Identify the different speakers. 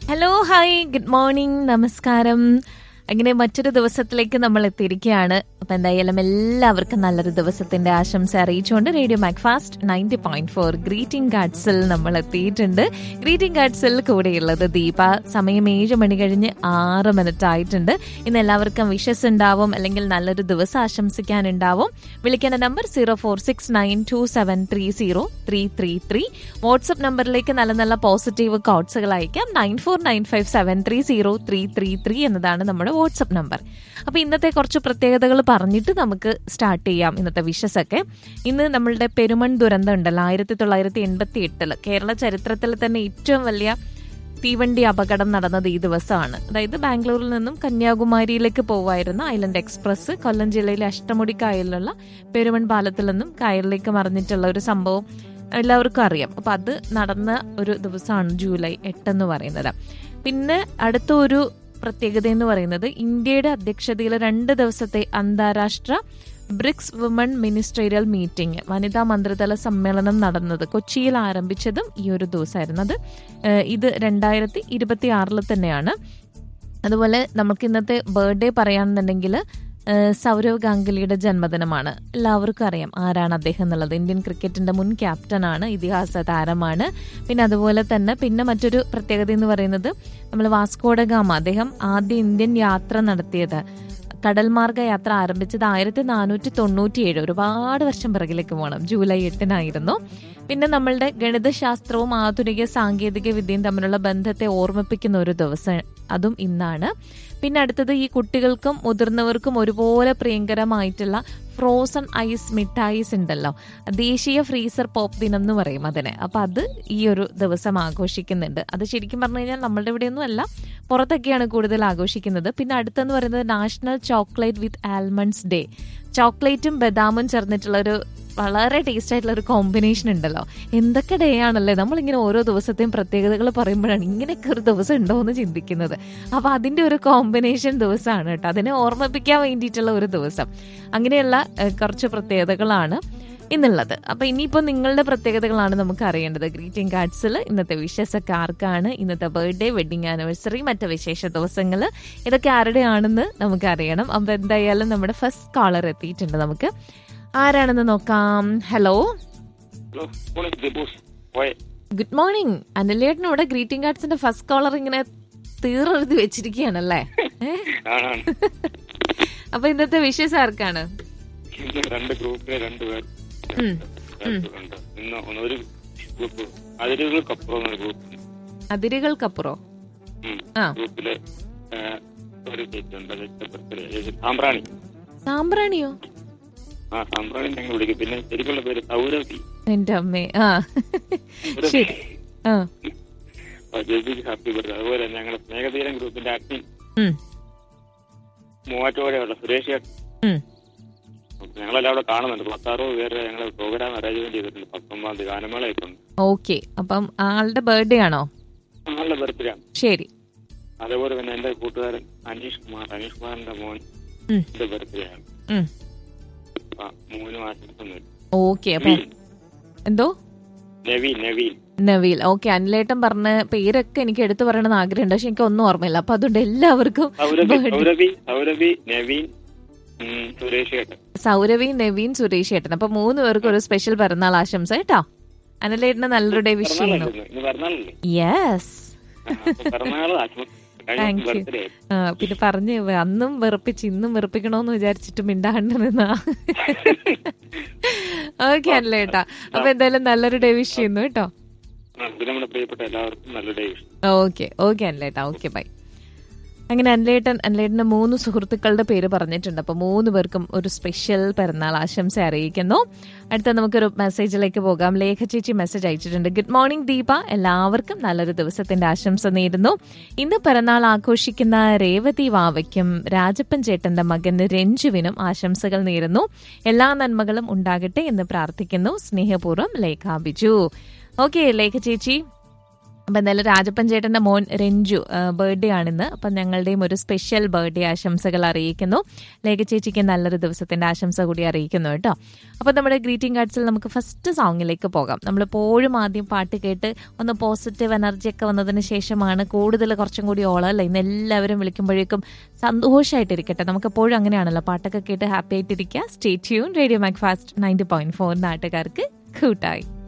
Speaker 1: Hello hi good morning നമസ്കാരം അങ്ങനെ മറ്റൊരു ദിവസത്തിലേക്ക് നമ്മൾ എത്തിയിരിക്കുകയാണ് അപ്പൊ എന്തായാലും എല്ലാവർക്കും നല്ലൊരു ദിവസത്തിന്റെ ആശംസ അറിയിച്ചുകൊണ്ട് radio Macfast ninety point four greeting കാർഡ്സിൽ നമ്മൾ എത്തിയിട്ടുണ്ട് ഗ്രീറ്റിംഗ് കാർഡ്സിൽ കൂടെയുള്ളത് ദീപ സമയം ഏഴ് മണി കഴിഞ്ഞ് ആറ് മിനിറ്റ് ആയിട്ടുണ്ട് ഇന്ന് എല്ലാവർക്കും വിഷസ് ഉണ്ടാവും അല്ലെങ്കിൽ നല്ലൊരു ദിവസം ആശംസിക്കാനുണ്ടാവും വിളിക്കേണ്ട number zero four six nine two seven three zero three three three WhatsApp നമ്പറിലേക്ക് നല്ല നല്ല പോസിറ്റീവ് കോട്സുകൾ അയക്കാം nine four nine five seven three zero three three three എന്നതാണ് നമ്മുടെ വാട്സപ്പ് നമ്പർ അപ്പൊ ഇന്നത്തെ കുറച്ച് പ്രത്യേകതകൾ പറഞ്ഞിട്ട് നമുക്ക് സ്റ്റാർട്ട് ചെയ്യാം ഇന്നത്തെ വിഷസ് ഒക്കെ ഇന്ന് നമ്മളുടെ പെരുമൺ ദുരന്തം ഉണ്ടല്ലോ ആയിരത്തി തൊള്ളായിരത്തി എൺപത്തി എട്ടില് കേരള ചരിത്രത്തിൽ തന്നെ ഏറ്റവും വലിയ തീവണ്ടി അപകടം നടന്നത് ഈ ദിവസമാണ് അതായത് ബാംഗ്ലൂരിൽ നിന്നും കന്യാകുമാരിയിലേക്ക് പോവായിരുന്ന ഐലൻഡ് എക്സ്പ്രസ് കൊല്ലം ജില്ലയിലെ അഷ്ടമുടി കായലിലുള്ള പെരുമൺ പാലത്തിൽ നിന്നും കായലിലേക്ക് മറിഞ്ഞിട്ടുള്ള ഒരു സംഭവം എല്ലാവർക്കും അറിയാം അപ്പൊ അത് നടന്ന ഒരു ദിവസമാണ് ജൂലൈ എട്ടെന്ന് പറയുന്നത് പിന്നെ അടുത്ത ഒരു പ്രത്യേകത എന്ന് പറയുന്നത് ഇന്ത്യയുടെ അധ്യക്ഷതയിൽ രണ്ട് ദിവസത്തെ അന്താരാഷ്ട്ര ബ്രിക്സ് വുമൺ മിനിസ്റ്റീരിയൽ മീറ്റിംഗ് വനിതാ മന്ത്രിതല സമ്മേളനം നടന്നത് കൊച്ചിയിൽ ആരംഭിച്ചതും ഈ ഒരു ദിവസമായിരുന്നു അത് ഏഹ്, ഇത് രണ്ടായിരത്തി ഇരുപത്തി ആറിൽ തന്നെയാണ് അതുപോലെ നമുക്ക് ഇന്നത്തെ ബർത്ത്ഡേ പറയുകയാണെന്നുണ്ടെങ്കിൽ ഏഹ്, സൗരവ് ഗാംഗുലിയുടെ ജന്മദിനമാണ് എല്ലാവർക്കും അറിയാം ആരാണ് അദ്ദേഹം എന്നുള്ളത് ഇന്ത്യൻ ക്രിക്കറ്റിന്റെ മുൻ ക്യാപ്റ്റനാണ് ഇതിഹാസ താരമാണ് പിന്നെ അതുപോലെ തന്നെ പിന്നെ മറ്റൊരു പ്രത്യേകത എന്ന് പറയുന്നത് നമ്മൾ വാസ്കോഡ ഗാമ അദ്ദേഹം ആദ്യ ഇന്ത്യൻ യാത്ര നടത്തിയത് കടൽമാർഗ യാത്ര ആരംഭിച്ചത് ആയിരത്തി നാനൂറ്റി തൊണ്ണൂറ്റിയേഴ് ഒരുപാട് വർഷം പിറകിലേക്ക് പോകണം ജൂലൈ എട്ടിനായിരുന്നു പിന്നെ നമ്മളുടെ ഗണിതശാസ്ത്രവും ആധുനിക സാങ്കേതിക വിദ്യയും തമ്മിലുള്ള ബന്ധത്തെ ഓർമ്മിപ്പിക്കുന്ന ഒരു ദിവസം അതും ഇന്നാണ് പിന്നെ അടുത്തത് ഈ കുട്ടികൾക്കും മുതിർന്നവർക്കും ഒരുപോലെ പ്രിയങ്കരമായിട്ടുള്ള ഫ്രോസൺ ഐസ് മിഠായിസ് ഉണ്ടല്ലോ ദേശീയ ഫ്രീസർ പോപ്പ് ദിനം എന്ന് പറയും അതിനെ അപ്പൊ അത് ഈ ഒരു ദിവസം ആഘോഷിക്കുന്നുണ്ട് അത് ശരിക്കും പറഞ്ഞു കഴിഞ്ഞാൽ നമ്മളുടെ ഇവിടെയൊന്നും അല്ല പുറത്തൊക്കെയാണ് കൂടുതൽ ആഘോഷിക്കുന്നത് പിന്നെ അടുത്തെന്ന് പറയുന്നത് national chocolate with almonds day ചോക്ലേറ്റും ബദാമും ചേർന്നിട്ടുള്ള ഒരു വളരെ ടേസ്റ്റ് ആയിട്ടുള്ള ഒരു കോമ്പിനേഷൻ ഉണ്ടല്ലോ എന്തൊക്കെ ഡേ ആണല്ലേ നമ്മളിങ്ങനെ ഓരോ ദിവസത്തെയും പ്രത്യേകതകൾ പറയുമ്പോഴാണ് ഇങ്ങനെയൊക്കെ ഒരു ദിവസം ഉണ്ടോ എന്ന് ചിന്തിക്കുന്നത് അപ്പൊ അതിന്റെ ഒരു കോമ്പിനേഷൻ ദിവസമാണ് കേട്ടോ അതിനെ ഓർമ്മിപ്പിക്കാൻ വേണ്ടിയിട്ടുള്ള ഒരു ദിവസം അങ്ങനെയുള്ള ഏഹ്, കുറച്ച് പ്രത്യേകതകളാണ് ഇന്നുള്ളത് അപ്പൊ ഇനിയിപ്പോ നിങ്ങളുടെ പ്രത്യേകതകളാണ് നമുക്ക് അറിയേണ്ടത് ഗ്രീറ്റിംഗ് കാർഡ്സിൽ ഇന്നത്തെ വിഷസ് ഒക്കെ ആർക്കാണ് ഇന്നത്തെ ബർത്ത്ഡേ വെഡിങ് ആനിവേഴ്സറി മറ്റ് വിശേഷ ദിവസങ്ങൾ ഇതൊക്കെ ആരുടെയാണെന്ന് നമുക്ക് അറിയണം അപ്പൊ എന്തായാലും നമ്മുടെ ഫസ്റ്റ് കോളർ എത്തിയിട്ടുണ്ട് നമുക്ക് ആരാണെന്ന് നോക്കാം ഹലോ
Speaker 2: ഹലോ മോർണിംഗ് ദിബൂസ് പോയെ
Speaker 1: ഗുഡ് മോർണിംഗ് അനിലേട്ടൻ ഇവിടെ ഗ്രീറ്റിംഗ് കാർഡ്സിന്റെ ഫസ്റ്റ് കോളർ ഇങ്ങനെ തീറെഴുതി വെച്ചിരിക്കുകയാണല്ലേ ഏ?
Speaker 2: ആണാണ്
Speaker 1: അപ്പൊ ഇന്നത്തെ വിഷസ് ആർക്കാണ്
Speaker 2: ഇന്ന് രണ്ട് ഗ്രൂപ്പിലെ രണ്ട് പേർ
Speaker 1: ഉം.
Speaker 2: ഉണ്ട് ഇന്ന് ഒന്ന് ഒരു ഗ്രൂപ്പ് അതിരുകൾക്കപ്പുറം എന്നൊരു ഗ്രൂപ്പ്
Speaker 1: അതിരുകൾക്കപ്പുറോ
Speaker 2: ഉം.
Speaker 1: ആ.
Speaker 2: ഗ്രൂപ്പില് ഏ, ഒരു ചേച്ചി ഉണ്ട് ചേച്ചിയുടെ birthday. ചേച്ചി സാമ്പ്രാണി
Speaker 1: സാമ്പ്രാണിയോ
Speaker 2: ആ സാമ്പ്രാണി ഞങ്ങൾ വിളിക്കും പിന്നെ ശരിക്കുള്ള പേര് സൗരഭി
Speaker 1: എന്റെ അമ്മേ ആ ശരി ആ
Speaker 2: ആ, ചേച്ചിക്ക് ഹാപ്പി ബർത്ത്ഡേ അതുപോലെ ഞങ്ങളുടെ സ്നേഹതീരം ഗ്രൂപ്പിന്റെ അഡ്മിൻ
Speaker 1: ഉം,
Speaker 2: മൂവാറ്റോടെയുള്ള സുരേഷ് ചേട്ടൻ
Speaker 1: ഉം.
Speaker 2: ഞങ്ങളെല്ലാം അവിടെ കാണുന്നുണ്ട് പത്താറുപത് പേര് ഞങ്ങൾ പ്രോഗ്രാം അറേഞ്ച്മെന്റ് ചെയ്തിട്ടുണ്ട് പത്തൊമ്പതാം തീയതി ഗാനമേളയൊക്കെ ഉണ്ട്
Speaker 1: ഓക്കെ അപ്പം ആളുടെ ബർത്ത്ഡേ ആണോ
Speaker 2: നല്ല ബർത്ത്ഡേ ആണ്
Speaker 1: ശരി
Speaker 2: അതേപോലെ തന്നെ എന്റെ കൂട്ടുകാരൻ അനീഷ് കുമാർ അനീഷ് കുമാറിന്റെ മോൻ
Speaker 1: ഉം,
Speaker 2: എന്റെ ബർത്ത്ഡേ ആണ്
Speaker 1: ഉം.
Speaker 2: അപ്പൊ മൂന്നും ആശംസൊന്നുമില്ല
Speaker 1: ഓക്കെ അപ്പൊ എന്തോ
Speaker 2: നവീൻ നവീൻ
Speaker 1: നവീൽ ഓക്കെ അനിലേട്ടൻ പറഞ്ഞ പേരൊക്കെ എനിക്ക് എടുത്തു പറയണമെന്ന് ആഗ്രഹമുണ്ട് പക്ഷെ എനിക്ക് ഒന്നും ഓർമ്മയില്ല അപ്പൊ അതുകൊണ്ട് എല്ലാവർക്കും
Speaker 2: സൗരഭി
Speaker 1: birthday-
Speaker 2: സൗരഭി സൗരഭി നവീൻ ഉം, സുരേഷ് ഏട്ടൻ
Speaker 1: സൗരവി നവീൻ സുരേഷ് ഏട്ടൻ അപ്പൊ മൂന്ന് പേർക്കും ഒരു സ്പെഷ്യൽ പിറന്നാൾ ആശംസ കേട്ടോ അനിലേട്ടന് നല്ലൊരു ഡേ വിഷ് ചെയ്യുന്നു
Speaker 2: പിറന്നാളല്ലേ ഇന്ന് പിറന്നാളല്ലേ
Speaker 1: യെസ്
Speaker 2: ആ, അപ്പൊ പിറന്നാൾ ആശംസ കഴിഞ്ഞ
Speaker 1: Thank you.
Speaker 2: ബർത്ത്ഡേ
Speaker 1: ആ, പിന്നെ പറഞ്ഞ് അന്നും വെറുപ്പിച്ച് ഇന്നും വെറുപ്പിക്കണോന്ന് വിചാരിച്ചിട്ട് മിണ്ടാണ്ട് നിന്നാ ഓക്കെ അനിലേട്ടാ അപ്പൊ എന്തായാലും നല്ലൊരു ഡേ വിഷ് ചെയ്യുന്നു കേട്ടോ
Speaker 2: പിന്നെ നമ്മുടെ പ്രിയപ്പെട്ട എല്ലാവർക്കും നല്ല ഡേ
Speaker 1: ഓക്കെ ഓക്കെ അനിലേട്ടാ ഓക്കെ ബൈ അങ്ങനെ അനിലേട്ടൻ അനിലേട്ടന്റെ മൂന്ന് സുഹൃത്തുക്കളുടെ പേര് പറഞ്ഞിട്ടുണ്ട് അപ്പൊ മൂന്ന് പേർക്കും ഒരു സ്പെഷ്യൽ പിറന്നാൾ ആശംസ അറിയിക്കുന്നു അടുത്ത നമുക്കൊരു മെസ്സേജിലേക്ക് പോകാം ലേഖ ചേച്ചി മെസ്സേജ് അയച്ചിട്ടുണ്ട് ഗുഡ് മോർണിംഗ് ദീപ എല്ലാവർക്കും നല്ലൊരു ദിവസത്തിന്റെ ആശംസ നേരുന്നു ഇന്ന് പിറന്നാൾ ആഘോഷിക്കുന്ന രേവതി വാവയ്ക്കും രാജപ്പൻ ചേട്ടന്റെ മകൻ രഞ്ജുവിനും ആശംസകൾ നേരുന്നു എല്ലാ നന്മകളും ഉണ്ടാകട്ടെ എന്ന് പ്രാർത്ഥിക്കുന്നു സ്നേഹപൂർവ്വം ലേഖ ബിജു ഓക്കെ ലേഖ ചേച്ചി അപ്പം എന്തായാലും രാജപ്പൻ ചേട്ടൻ്റെ മോൻ രഞ്ജു ബർത്ത്ഡേ ആണിന്ന് അപ്പം ഞങ്ങളുടെയും ഒരു സ്പെഷ്യൽ ബർത്ത്ഡേ ആശംസകൾ അറിയിക്കുന്നു ലേഖ ചേച്ചിക്ക് നല്ലൊരു ദിവസത്തിൻ്റെ ആശംസ കൂടി അറിയിക്കുന്നു കേട്ടോ അപ്പം നമ്മുടെ ഗ്രീറ്റിംഗ് കാർഡ്സിൽ നമുക്ക് ഫസ്റ്റ് സോങ്ങിലേക്ക് പോകാം നമ്മളെപ്പോഴും ആദ്യം പാട്ട് കേട്ട് ഒന്ന് പോസിറ്റീവ് എനർജി ഒക്കെ വന്നതിന് ശേഷമാണ് കൂടുതൽ കുറച്ചും കൂടി ഓളം അല്ലേ ഇന്ന് എല്ലാവരും വിളിക്കുമ്പോഴേക്കും സന്തോഷമായിട്ടിരിക്കട്ടെ നമുക്ക് എപ്പോഴും അങ്ങനെയാണല്ലോ പാട്ടൊക്കെ കേട്ട് ഹാപ്പി ആയിട്ടിരിക്കുക stay tune radio Macfast ninety point four നാട്ടുകാർക്ക് കൂട്ടായി